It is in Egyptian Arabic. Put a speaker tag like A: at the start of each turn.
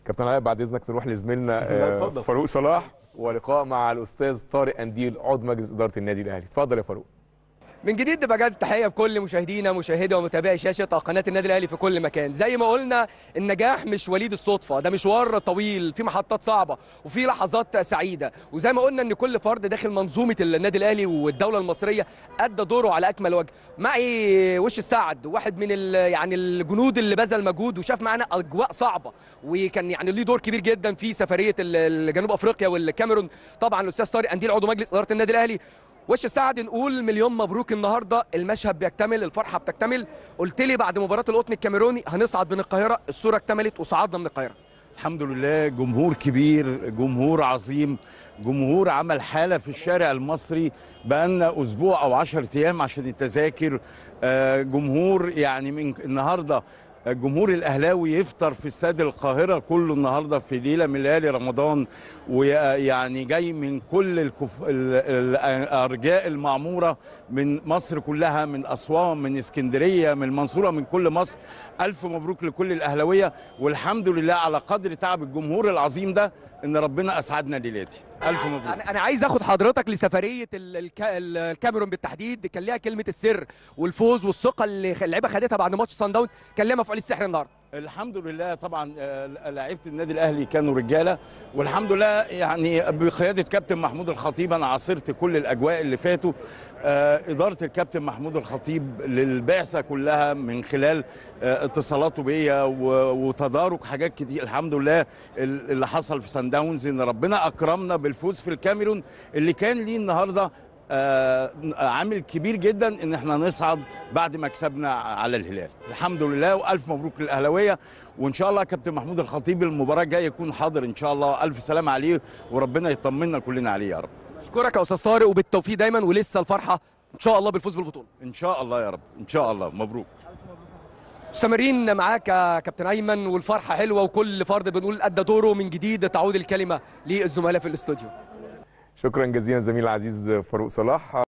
A: كابتن علاء بعد اذنك نروح لزميلنا
B: لا،
A: آه،
B: اتفضل.
A: فاروق صلاح ولقاء مع الاستاذ طارق انديل عضو مجلس اداره النادي الاهلي اتفضل يا فاروق
C: من جديد بجد تحيه بكل مشاهدينا مشاهدي ومتابعي شاشه قناه النادي الاهلي في كل مكان زي ما قلنا النجاح مش وليد الصدفه ده مشوار طويل في محطات صعبه وفي لحظات سعيده وزي ما قلنا ان كل فرد داخل منظومه النادي الاهلي والدوله المصريه ادى دوره على اكمل وجه معي وش السعد واحد من ال- يعني الجنود اللي بذل مجهود وشاف معانا اجواء صعبه وكان يعني ليه دور كبير جدا في سفريه ال- جنوب افريقيا والكاميرون طبعا الاستاذ طارق انديل عضو مجلس اداره النادي الاهلي وش السعد نقول مليون مبروك النهارده المشهد بيكتمل الفرحه بتكتمل قلت لي بعد مباراه القطن الكاميروني هنصعد من القاهره الصوره اكتملت وصعدنا من القاهره
B: الحمد لله جمهور كبير جمهور عظيم جمهور عمل حالة في الشارع المصري بقالنا أسبوع أو عشر أيام عشان التذاكر آه، جمهور يعني من النهاردة الجمهور الأهلاوي يفطر في استاد القاهرة كله النهاردة في ليلة من ليالي رمضان ويعني جاي من كل الكف... ال- الأرجاء المعمورة من مصر كلها من أسوان من اسكندرية من المنصورة من كل مصر ألف مبروك لكل الأهلاوية والحمد لله على قدر تعب الجمهور العظيم ده ان ربنا اسعدنا ليلتي الف مبروك
C: انا انا عايز اخد حضرتك لسفريه ال- الك- ال- الكاميرون بالتحديد كان ليها كلمه السر والفوز والثقه اللي اللعيبه خدتها بعد ماتش سان داون كان ليها مفعول السحر النهارده
B: الحمد لله طبعا آه، لعيبه النادي الاهلي كانوا رجاله والحمد لله يعني بقياده كابتن محمود الخطيب انا عاصرت كل الاجواء اللي فاتوا آه، اداره الكابتن محمود الخطيب للبعثه كلها من خلال آه، اتصالاته بيا و- وتدارك حاجات كتير الحمد لله ال- اللي حصل في سان داونز ان ربنا اكرمنا بالفوز في الكاميرون اللي كان ليه النهارده آه، عامل كبير جدا ان احنا نصعد بعد ما كسبنا على الهلال الحمد لله والف مبروك للاهلاويه وان شاء الله كابتن محمود الخطيب المباراه الجايه يكون حاضر ان شاء الله الف سلام عليه وربنا يطمنا كلنا عليه يا رب
C: اشكرك يا استاذ طارق وبالتوفيق دايما ولسه الفرحه ان شاء الله بالفوز بالبطوله
B: ان شاء الله يا رب ان شاء الله مبروك
C: مستمرين معاك يا كابتن ايمن والفرحه حلوه وكل فرد بنقول ادى دوره من جديد تعود الكلمه للزملاء في الاستوديو
A: شكرا جزيلا زميل العزيز فاروق صلاح